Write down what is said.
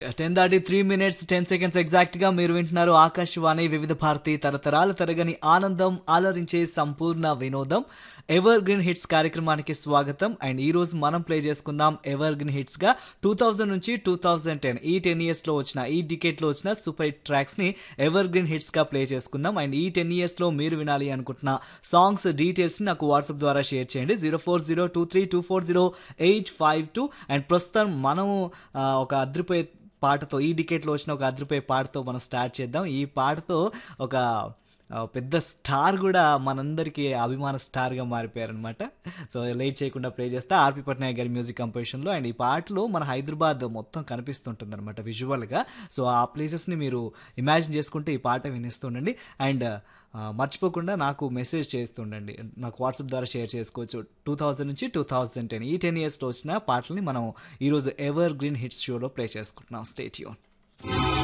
ten దాటి three minutes ten seconds exact గా మీరు వింటున్నారు ఆకాశవాణి వివిధ భారతి తరతరాల తరగని ఆనందం ఆలరించే సంపూర్ణ వినోదం ఎవర్ గ్రీన్ హిట్స్ కార్యక్రమానికి స్వాగతం అండ్ ఈ రోజు మనం ప్లే చేసుకుందాం ఎవర్ గ్రీన్ హిట్స్ గా టూ థౌజండ్ నుంచి టూ థౌజండ్ టెన్ ఈ టెన్ ఇయర్స్ లో వచ్చిన ఈ డికేట్ లో వచ్చిన సూపర్ హిట్ ట్రాక్స్ ని ఎవర్ గ్రీన్ హిట్స్ గా ప్లే చేసుకుందాం అండ్ ఈ టెన్ ఇయర్స్ లో మీరు వినాలి అనుకుంటున్న సాంగ్స్ డీటెయిల్స్ ని నాకు వాట్సాప్ ద్వారా షేర్ చేయండి zero four zero two three two four zero eight five two and ప్రస్తుతం మనం ఆ, ఒక అద్రిపోయే పాటతో ఈ డికేట్లో వచ్చిన ఒక అదిరిపోయే పాటతో మనం స్టార్ట్ చేద్దాం ఈ పాటతో ఒక ఆ, పెద్ద స్టార్ కూడా మనందరికీ అభిమాన స్టార్గా మారిపోయారనమాట సో లేట్ చేయకుండా ప్లే చేస్తా ఆర్పి పట్నాయక్ గారి మ్యూజిక్ కంపోజిషన్లో అండ్ ఈ పాటలో మన హైదరాబాద్ మొత్తం కనిపిస్తుంటుంది అనమాట విజువల్గా సో ఆ ప్లేసెస్ని మీరు ఇమాజిన్ చేసుకుంటే ఈ పాట వినిస్తుండండి అండ్ ఆ, మర్చిపోకుండా నాకు మెసేజ్ చేస్తుండండి నాకు వాట్సాప్ ద్వారా షేర్ చేసుకోవచ్చు టూ థౌజండ్ నుంచి టూ థౌజండ్ టెన్ ఈ టెన్ ఇయర్స్లో వచ్చిన పాటల్ని మనం ఈరోజు ఎవర్ గ్రీన్ హిట్స్ షోలో ప్లే చేసుకుంటున్నాం స్టేట్ యూన్